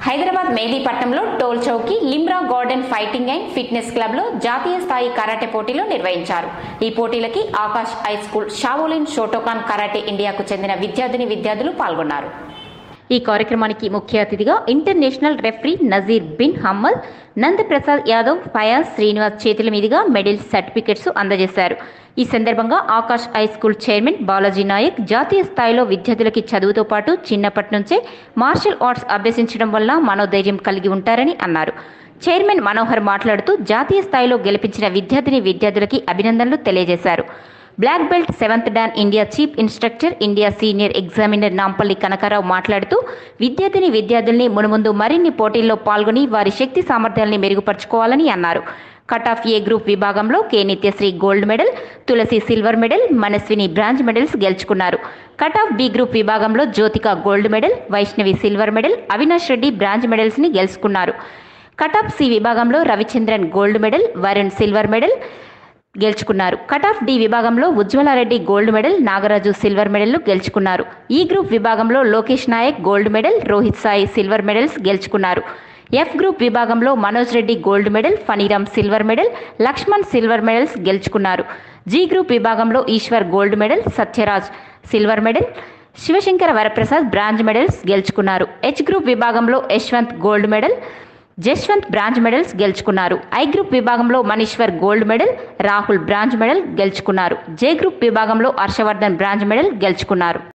హైదరాబాద్ మేదీపట్నంలో Tolichowki Limra garden fighting and fitness club లో జాతీయ స్థాయి కరాటే పోటీలు నిర్వహించారు ఈ పోటీలకి Akash high school Shaolin Shotokan karate ఇండియాకు చెందిన విద్యార్థిని విద్యార్థులు పాల్గొన్నారు ఈ కార్యక్రమానికి ముఖ్య అతిథిగా ఇంటర్నేషనల్ రెఫరీ నజీర్ బిన్ హమ్మల్ నంద్ ప్రసాద్ యాదవ్ ఫయాజ్ శ్రీనివాస్ చేతుల మీదుగా మెడల్స్ సర్టిఫికెట్స్ అందజేశారు ఈ సందర్భంగా Akash high school chairman Balaji Naik జాతీయ స్థాయిలో విద్యార్థులకి చదువుతో పాటు చిన్నప్పటి నుంచే మార్షల్ ఆర్ట్స్ అభ్యసించడం వల్ల మనోధైర్యం కలిగి ఉంటారని అన్నారు చైర్మన్ మనోహర్ మాట్లాడుతూ జాతీయ స్థాయిలో గెలిపించిన విద్యార్థిని విద్యార్థులకి అభినందనలు తెలియజేశారు black belt seventh dan India chief instructor India senior examiner Nampally Kanakarao మాట్లాడుతూ విద్యార్థిని విద్యార్థుల్ని మునుముందు మరిన్ని పోటీల్లో పాల్గొని వారి శక్తి సామర్థ్యాల్ని మెరుగుపరుచుకోవాలని అన్నారు కట్ ఆఫ్ ఏ గ్రూప్ విభాగంలో కె నిత్యశ్రీ గోల్డ్ మెడల్ తులసి silver medal Manaswini bronze medals గెలుచుకున్నారు కట్ ఆఫ్ బి గ్రూప్ విభాగంలో Jyothika gold medal Vaishnavi silver medal Avinash Reddy bronze medals ని గెలుచుకున్నారు కట్ ఆఫ్ సి విభాగంలో Ravichandran gold medal Varun silver medal గెలుచుకున్నారు కట్ ఆఫ్ డి విభాగంలో ఉజ్వలారెడ్డి గోల్డ్ మెడల్ నాగరాజు సిల్వర్ మెడల్ను గెలుచుకున్నారు ఈ గ్రూప్ విభాగంలో Lokesh Naik gold medal Rohit Sai silver medals గెలుచుకున్నారు ఎఫ్ గ్రూప్ విభాగంలో Manoj Reddy gold medal Phaniram silver medal Lakshman silver medals గెలుచుకున్నారు జీ గ్రూప్ విభాగంలో Eshwar gold medal Satyaraj silver medal Sivasankara Varaprasad bronze medals గెలుచుకున్నారు హెచ్ గ్రూప్ విభాగంలో Yashwant gold medal Jashwant bronze medals గెలుచుకున్నారు ఐ గ్రూప్ విభాగంలో Maneeshwar gold medal Rahul bronze medal గెలుచుకున్నారు J group విభాగంలో హర్షవర్ధన్ బ్రాంజ్ మెడల్ గెలుచుకున్నారు